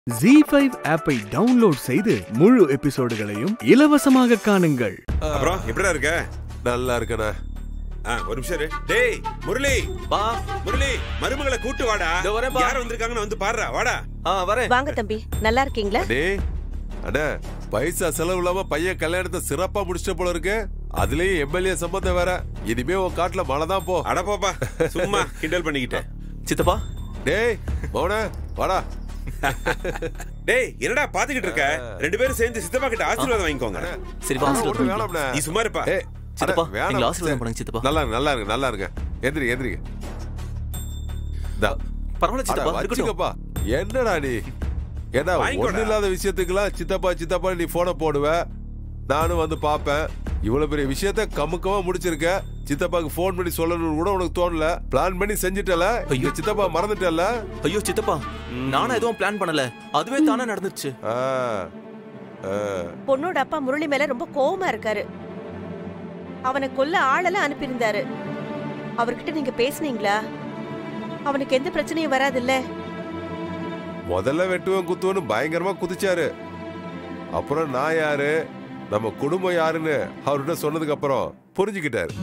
G five ஆப்பை download செய்து முழு எபிசோடுகளையும் இலவசமாக காணுங்கள் அப்புறம் எப்படிடா இருக்க நல்லா இருக்கண்ணா ஆ, ஒரு நிமிஷம் இரு. டேய் முரளி வா முரளி மருமகளை கூட்டு வாடா இதோ வரேன்பா. யார் வந்திருக்காங்கன்னு வந்து பாருடா வாடா ஆ வரேன் வாங்க தம்பி நல்லா இருக்கீங்களா டேய் அண்ணா பைசா செலவு இல்லாம பையன் கல்யாணத்தை சிறப்பா முடிச்சிட்ட போல இருக்கு அதுலயும் எம்எல்ஏ சம்பந்தம் வேற இனிமே உன் காட்டுல மழை தான் போ அட போப்பா சும்மா கிண்டல் பண்ணிக்கிட்டேன் சித்தப்பா டேய் மௌன வாடா டேய் என்னடா பாத்துக்கிட்டு இருக்க ரெண்டு பேரும் சேர்ந்து சித்தப்பா கிட்ட ஆசீர்வாதம் வாங்கிக்கோங்க சரி ஆ, வா ஒண்ணும் ஆசீர்வாதம் வேணாம்ண்ணே. நீ சும்மா இருப்பா ஏய், சித்தப்பா, அட, வேணாம். எங்களை ஆசீர்வாதம் சரி. பண்ணுங்க சித்தப்பா. நல்லா இருக்கு நல்லா இருக்கு நல்லா இருக்கு எந்திரி எந்திரிங்க இந்தா. பரவாயில்ல அட, சித்தப்பா இருக்கட்டும் வச்சுக்கப்பா என்னடா நீ ஏடா வாங்கிக்கோடா. ஒண்ணு இல்லாத விஷயத்துக்குலாம் சித்தப்பா சித்தப்பா நீ போனை போடுவ நானும் வந்து பாப்பேன் இவ்வளவு பெரிய விஷயத்த கமுக்கமா முடிச்சிருக்க சித்தப்பாக்கு ஃபோன் பண்ணி சொல்லணும்னு கூட உனக்கு தோணல பிளான் பண்ணி செஞ்சுட்டல ஐயோ. சித்தப்பா மறந்துட்டல ஐயோ சித்தப்பா நானும் எதுவும் பிளான் பண்ணல அதுவே தானே நடந்துச்சு ஆ, ஆ. பொண்ணோட அப்பா முரளி மேல ரொம்ப கோவமா இருக்காரு அவனை கொல்ல ஆளெல்லாம் அனுப்பியிருந்தாரு அவர்கிட்ட நீங்க பேசுனீங்களா அவனுக்கு எந்த பிரச்சனையும் வராதுல்ல முதல்ல வெட்டுவன் குத்துவன்னு பயங்கரமா குதிச்சாரு அப்புறம் நான் யாரு நம்ம குடும்பம் யாருன்னு அவர்கிட்ட சொன்னதுக்கு அப்புறம் புரிஞ்சுக்கிட்டாரு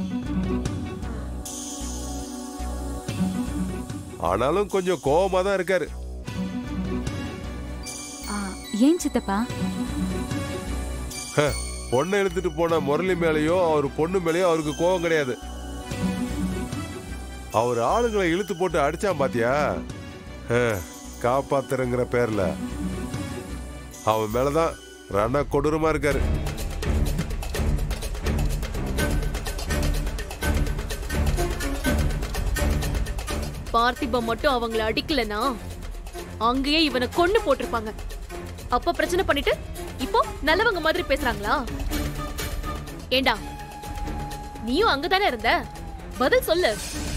ஆனாலும் கொஞ்சம் கோவமா தான் இருக்காரு ஆ, ஏன் சித்தப்பா பொண்ணை இழுத்துட்டு போன முரளி மேலயோ அவர் பொண்ணு மேலயோ அவருக்கு கோவம் கிடையாது அவர் ஆளுங்களை இழுத்து போட்டு அடிச்சான் பாத்தியா அஹ், காப்பாத்துறங்கிற பேர்ல அவன் மேலதான் ரண கொடூரமா இருக்காரு பார்த்திபம் மட்டும் அவங்கள அடிக்கலனா அங்கேயே இவனை கொன்னு போட்டிருப்பாங்க அப்ப பிரச்சனை பண்ணிட்டு இப்போ நல்லவங்க மாதிரி பேசுறாங்களா ஏண்டா நீயும் அங்கதானே இருந்த பதில் சொல்லு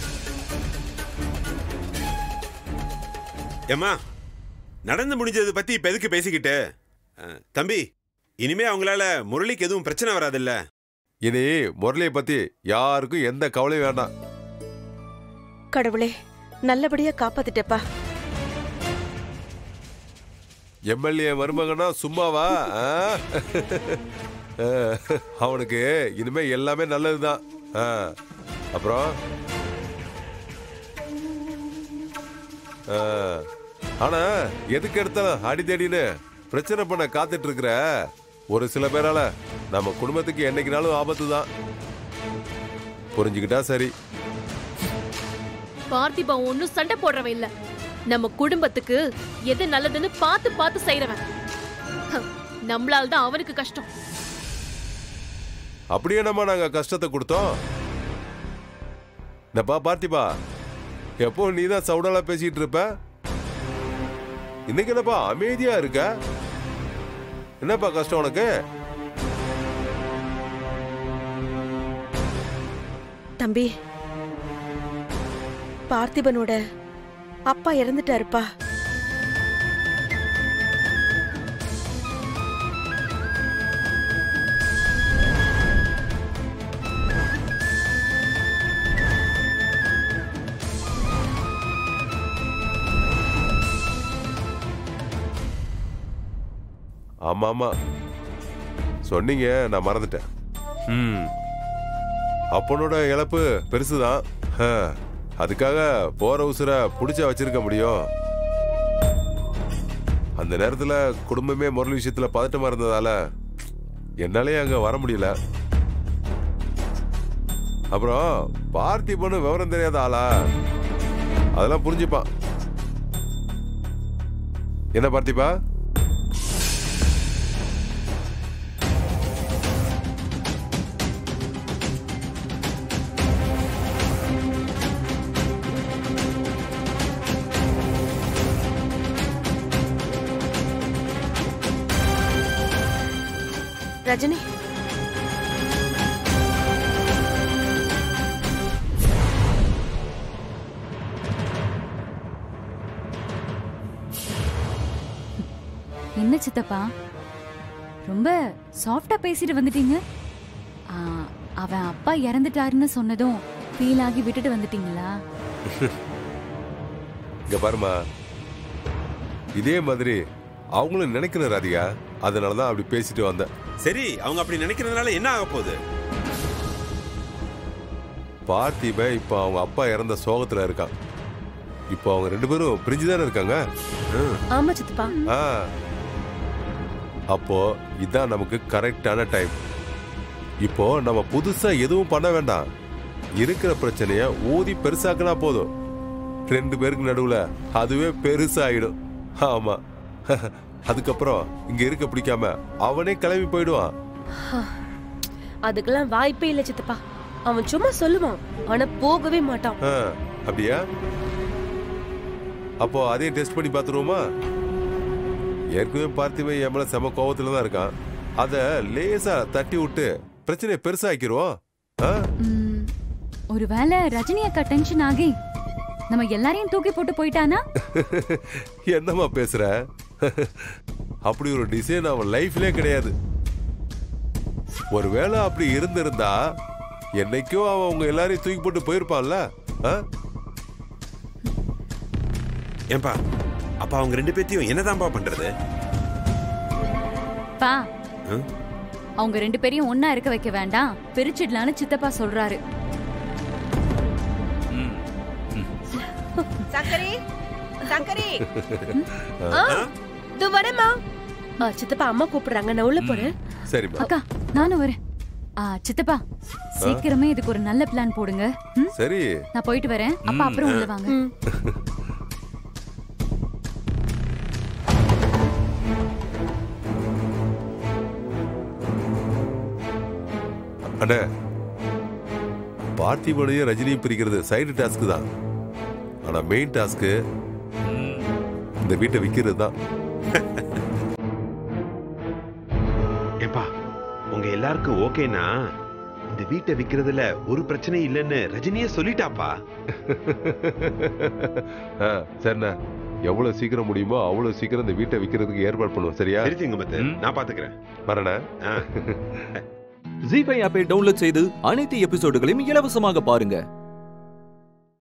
ஏம்மா நடந்து முடிஞ்சது பத்தி இப்ப எதுக்கு பேசிக்கிட்டு ஆ, தம்பி இனிமே அவங்களால முரளிக்கு எதுவும் பிரச்சனை வராதுல்ல இனி முரளியை பத்தி யாருக்கும் எந்த கவலையும் வேண்டாம் கடவுளே நல்லபடியா காப்பாத்திட்டப்பா எம்எல்ஏ மருமகனா சும்மாவா ஆ? அஹ், அவனுக்கு இனிமே எல்லாமே நல்லதுதான் ஆ, அப்புறம் ஆ, ஆனா எதுக்கு எடுத்தாலும் அடி தேடின்னு பிரச்சனை பண்ண காத்துட்டு இருக்கிற ஒரு சில பேரால நம்ம குடும்பத்துக்கு என்னைக்குனாலும் ஆபத்து தான் புரிஞ்சுக்கிட்டா சரி பார்த்திபன் ஒன்னும் சண்டை போடுறவன் இல்ல நம்ம குடும்பத்துக்கு எது நல்லதுன்னு பார்த்து பார்த்து செய்யறவன் ஹம், நம்மளால தான் அவனுக்கு கஷ்டம் அப்படியே நம்ம நாங்க கஷ்டத்தை கொடுத்தோம் என்னப்பா பார்த்திபா எப்போ நீ தான் சவுடாலா பேசிட்டு இருப்ப இன்னைக்கு என்னப்பா அமைதியா இருக்க என்னப்பா கஷ்டம் உனக்கு தம்பி பார்த்திபனோட அப்பா இறந்துட்டாருப்பா ஆமா ஆமா சொன்னீங்க நான் மறந்துட்டேன் ம் அப்பனோட இழப்பு பெருசுதான் ஹ, அதுக்காக போற உசுர புடிச்சா வச்சிருக்க முடியும் அந்த நேரத்துல குடும்பமே முரளி விஷயத்துல பதட்டமா இருந்ததால என்னாலே அங்க வர முடியல அப்புறம் பார்த்திபனு விவரம் தெரியாத ஆளா அதெல்லாம் புரிஞ்சுப்பான் என்ன பார்த்திபா ரஜினி என்ன சித்தப்பா ரொம்ப சாஃப்டா பேசிட்டு வந்துட்டீங்க ஆ, அவன் அப்பா இறந்துட்டாருன்னு சொன்னதும் ஃபீல் ஆகி விட்டுட்டு வந்துட்டீங்களா இங்க பாருமா இதே மாதிரி அவங்களும் நினைக்கிற ராதிகா அதனால தான் அப்படி பேசிட்டு வந்தேன் சரி அவங்க அப்படி நினைக்கிறதுனால என்ன ஆக போகுது பார்த்திபன் இப்போ அவங்க அப்பா இறந்த சோகத்துல இருக்கான் இப்போ அவங்க ரெண்டு பேரும் பிரிஞ்சு தானே இருக்காங்க ஆமா சித்தப்பா ஆ அப்போ இதான் நமக்கு கரெக்டான டைம் இப்போ நம்ம புதுசா எதுவும் பண்ண வேண்டாம் இருக்கிற பிரச்சனைய ஊதி பெருசாக்குனா போதும் ரெண்டு பேருக்கு நடுவுல அதுவே பெருசாயிடும் ஆமா அதுக்கப்புறம் இங்க இருக்க பிடிக்காம அவனே கிளம்பி போயிடுவான் அதுக்கெல்லாம் வாய்ப்பே இல்ல சித்தப்பா அவன் சும்மா சொல்லுவான் ஆனா போகவே மாட்டான் ஆ, அப்படியா அப்போ அதையும் டெஸ்ட் பண்ணி பார்த்துருவோமா ஏற்கனவே பார்த்திபன் என் மேல செம கோவத்துல தான் இருக்கான் அத லேசா தட்டி விட்டு பிரச்சனையை பெருசாக்கிடுவோம் ஆ? ம், ஒருவேளை ரஜினி அக்கா டென்ஷன் ஆகி நம்ம எல்லாரையும் தூக்கி போட்டு போயிட்டானா என்னம்மா பேசுற அப்படி ஒரு டிசைன் அவன் லைஃப்லயே கிடையாது ஒருவேளை அப்படி இருந்திருந்தா என்னைக்கோ அவன் உங்க எல்லாரையும் தூக்கி போட்டு போயிருப்பான்ல ஆ? ஏன்பா அப்ப அவங்க ரெண்டு பேத்தையும் என்னதான்பா பண்றது பா ஆ? அவங்க ரெண்டு பேரையும் ஒன்னா இருக்க வைக்க வேண்டாம் பிரிச்சிடலான்னு சித்தப்பா சொல்றாரு சங்கரி சங்கரி இது வரமா சித்தப்பா அம்மா கூப்பிடுறாங்க நான் உள்ள போறேன் சரிம்மா அக்கா நானும் வரேன் ஆ, சித்தப்பா சீக்கிரமே இதுக்கு ஒரு நல்ல பிளான் போடுங்க ம்? சரி நான் போயிட்டு வரேன் அப்பா அப்புறம் உள்ள வாங்க அண்ணே பார்த்திபனையும் ரஜினியும் பிரிக்கிறது சைடு டாஸ்க் தான் ஆனா மெயின் டாஸ்க் இந்த வீட்டை விக்கிறது தான் ஏப்பா உங்க எல்லாருக்கும் ஓகேனா இந்த வீட்டை விக்கிறதுல ஒரு பிரச்சனை இல்லைன்னு ரஜினியே சொல்லிட்டாப்பா ஆ, சரிண்ணே எவ்வளவு சீக்கிரம் முடியுமோ அவ்வளவு சீக்கிரம் இந்த வீட்டை விக்கிறதுக்கு ஏற்பாடு பண்ணுவோம் சரியா சரி சிங்கமத்து நான் பாத்துக்கிறேன் வரண்ணே ஆ. ஜி ஃபைவ் ஆப்பை டவுன்லோட் செய்து அனைத்து எபிசோடுகளையும் இலவசமாக பாருங்க